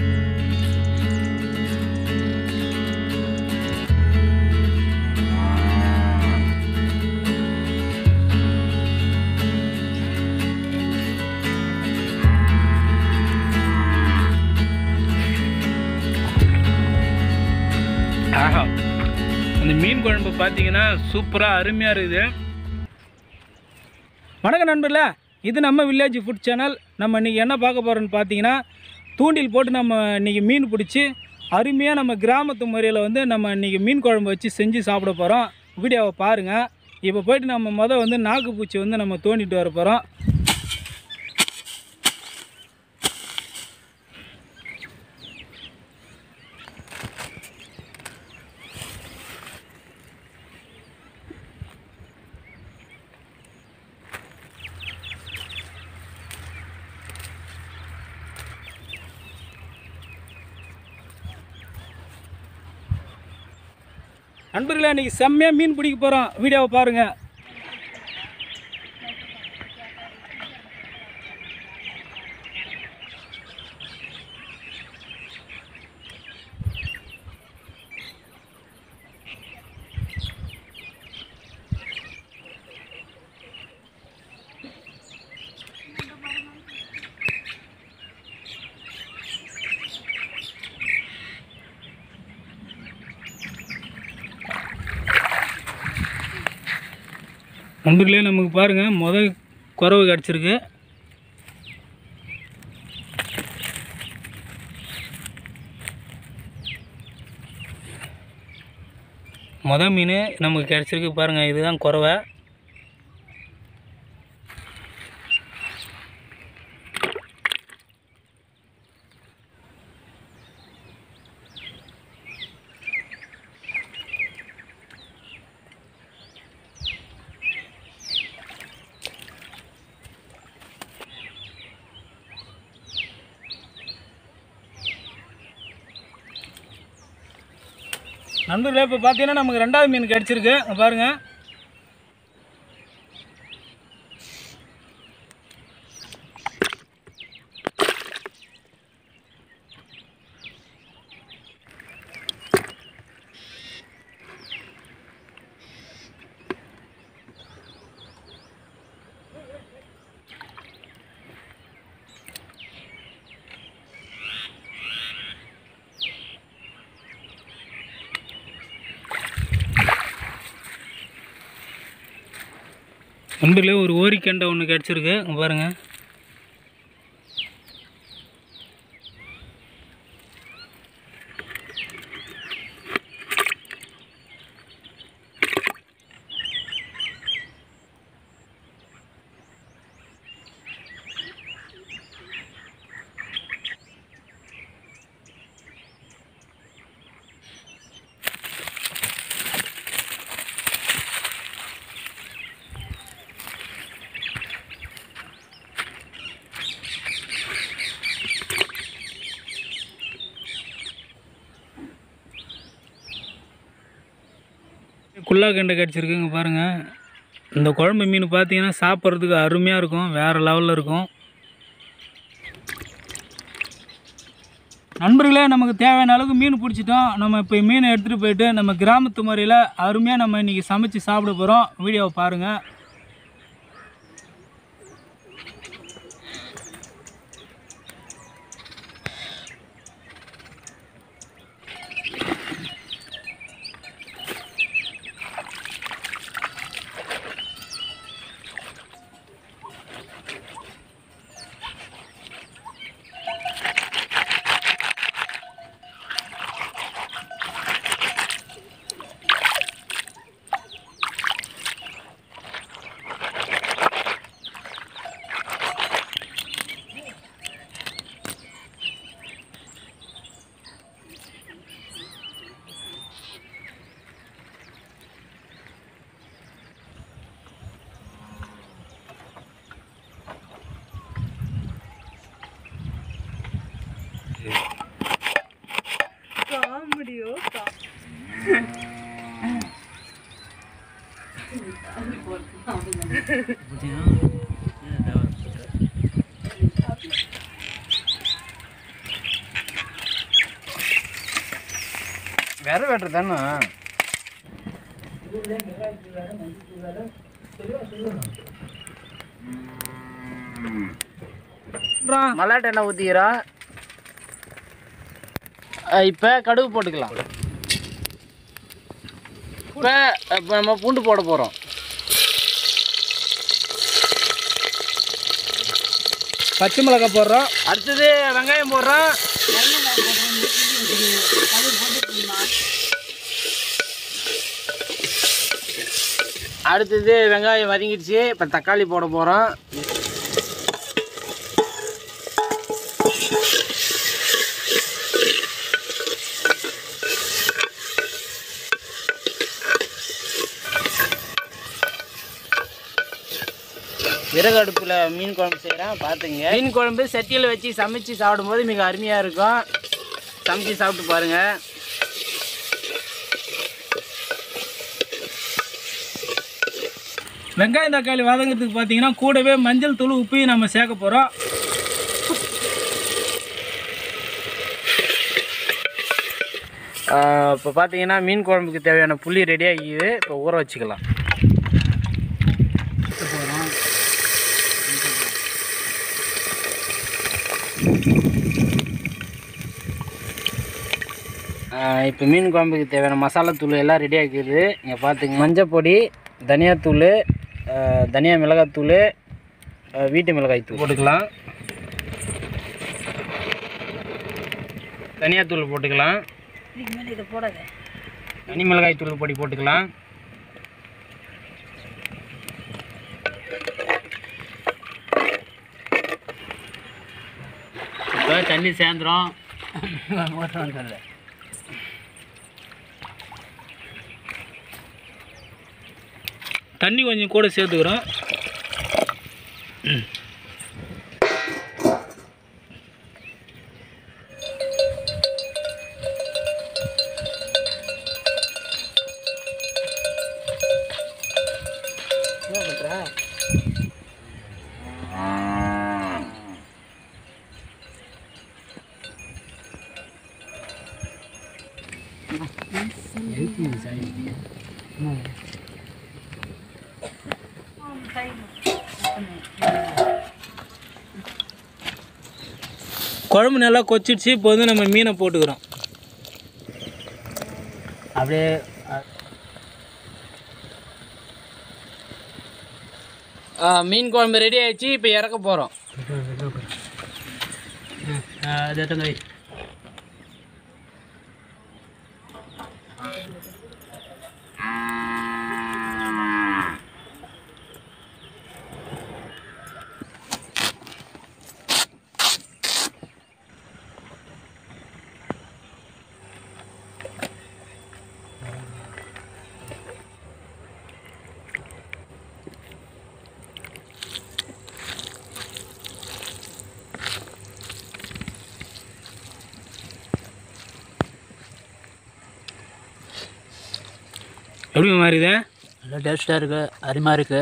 ஆஹா அந்த மீன் குழம்பு பார்த்தீங்கன்னா சூப்பராக அருமையாக இருக்குது வணக்கம் நண்பர்களே இது நம்ம வில்லேஜ் ஃபுட் சேனல் நம்ம இன்றைக்கி என்ன பார்க்க போகிறோம்னு பார்த்தீங்கன்னா தூண்டில் போட்டு நம்ம இன்றைக்கி மீன் பிடிச்சி அருமையாக நம்ம கிராமத்து முறையில் வந்து நம்ம இன்றைக்கி மீன் குழம்பு வச்சு செஞ்சு சாப்பிட போகிறோம் வீடியோவை பாருங்கள் இப்போ போயிட்டு நம்ம மொதல் வந்து நாக்கு பூச்சி வந்து நம்ம தோண்டிட்டு வர போகிறோம் நண்பர்களே இன்றைக்கி செம்மையாக மீன் பிடிக்க போகிறோம் வீடியோவை பாருங்கள் நண்பர்களே நமக்கு பாருங்கள் முதல் குறவு கிடச்சிருக்கு மொதல் மீன் நமக்கு கிடச்சிருக்கு பாருங்கள் இதுதான் குறவை நண்பர்களே இப்போ பார்த்தீங்கன்னா நமக்கு ரெண்டாவது மீன் கிடச்சிருக்கு இங்க பாருங்க நண்பர்களே ஒரு ஓரிக்கெண்டை ஒன்று கிடச்சிருக்கு இங்க பாருங்க குள்ளா கெண்டை கிடச்சிருக்கு இங்க பாருங்கள் இந்த குழம்பு மீன் பார்த்தீங்கன்னா சாப்பிட்றதுக்கு அருமையாக இருக்கும் வேறு லெவலில் இருக்கும் நண்பர்களே நமக்கு தேவையான அளவுக்கு மீன் பிடிச்சிட்டோம் நம்ம இப்போ மீனை எடுத்துகிட்டு போயிட்டு நம்ம கிராமத்து முறையில் அருமையாக நம்ம இன்றைக்கி சமைச்சு சாப்பிட போகிறோம் வீடியோவை பாருங்கள் காமெடியோ விர வெட்டுற தானே மல்லாட்டை எண்ணெய் ஊற்றிக்கிறோம் இப்போ கடுகு போட்டுக்கலாம் இப்போ இப்போ நம்ம பூண்டு போட போகிறோம் பச்சை மிளகாய் போடுறோம் அடுத்தது வெங்காயம் போடுறோம் அடுத்தது வெங்காயம் வதங்கிடுச்சு இப்போ தக்காளி போட போகிறோம் விறகு அடுப்பில் மீன் குழம்பு செய்கிறேன் பார்த்துங்க மீன் குழம்பு சட்டியில் வச்சு சமைச்சு சாப்பிடும்போது மிக அருமையாக இருக்கும் சமைச்சு சாப்பிட்டு பாருங்கள் வெங்காயம் தக்காளி வதங்கிறதுக்கு பார்த்தீங்கன்னா கூடவே மஞ்சள் தூள் உப்பையும் நம்ம சேர்க்க போகிறோம் இப்போ பார்த்தீங்கன்னா மீன் குழம்புக்கு தேவையான புளி ரெடி ஆகிக்குது இப்போ ஊற வச்சுக்கலாம் இப்போ மீன் குழம்புக்கு தேவையான மசாலா தூள் எல்லாம் ரெடி ஆகிக்குது இங்கே பார்த்துங்க மஞ்சள் பொடி தனியாத்தூள் தனியா மிளகாத்தூள் அஹ், வீட்டு மிளகாய் தூள் போட்டுக்கலாம் தனியாத்தூள் போட்டுக்கலாம் தனி மிளகாய் தூள் பொடி போட்டுக்கலாம் இப்போ தண்ணி சேர்ந்துரும் தண்ணி கொஞ்சம் கூட சேர்த்துக்கிறோம் குழம்பு நல்லா கொச்சிடுச்சு இப்போ வந்து நம்ம மீனை போட்டுக்கிறோம் அப்படியே மீன் குழம்பு ரெடி ஆயிடுச்சு இப்போ இறக்க போகிறோம் அது எத்தனை எப்படி மாறிது நல்லா டேஸ்ட்டாக இருக்குது அருமையாக இருக்குது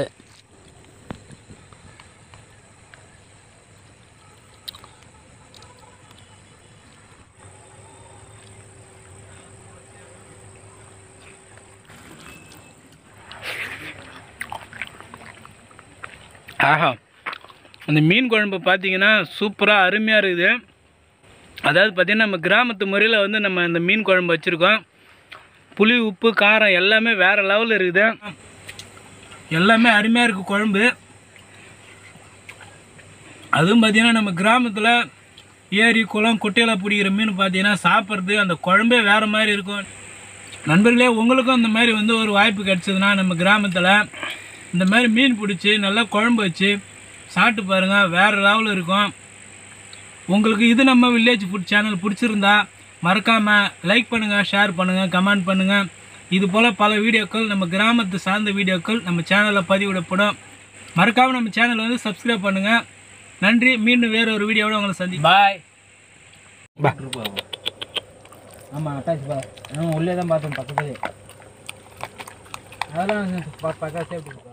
ஆஹா அந்த மீன் குழம்பு பார்த்தீங்கன்னா சூப்பராக அருமையாக இருக்குது அதாவது பார்த்தீங்கன்னா நம்ம கிராமத்து முறையில் வந்து நம்ம இந்த மீன் குழம்பு வச்சுருக்கோம் புளி உப்பு காரம் எல்லாமே வேறு லெவலில் இருக்குது எல்லாமே அருமையாக இருக்குது குழம்பு அதுவும் பார்த்தீங்கன்னா நம்ம கிராமத்தில் ஏரி குளம் குட்டையில் பிடிக்கிற மீன் பார்த்தீங்கன்னா சாப்பிட்றது அந்த குழம்பே வேறு மாதிரி இருக்கும் நண்பர்களே உங்களுக்கும் இந்த மாதிரி வந்து ஒரு வாய்ப்பு கிடைச்சதுன்னா நம்ம கிராமத்தில் இந்த மாதிரி மீன் பிடிச்சி நல்லா குழம்பு வச்சு சாப்பிட்டு பாருங்கள் வேறு லெவலில் இருக்கும் உங்களுக்கு இது நம்ம வில்லேஜ் ஃபுட் சேனல் பிடிச்சிருந்தா மறக்காமல் லைக் பண்ணுங்கள் ஷேர் பண்ணுங்கள் கமெண்ட் பண்ணுங்கள் இது போல் பல வீடியோக்கள் நம்ம கிராமத்து சார்ந்த வீடியோக்கள் நம்ம சேனலில் பதிவிடப்படும் மறக்காமல் நம்ம சேனலை வந்து சப்ஸ்கிரைப் பண்ணுங்கள் நன்றி மீண்டும் வேற ஒரு வீடியோவோட உங்களை சந்தி பாய் பா ஆமாம் அட்டாச் பா நம்ம உள்ளே தான் பார்த்தோம் பக்கத்துலேயே அதெல்லாம் பக்கா சேஃப்டி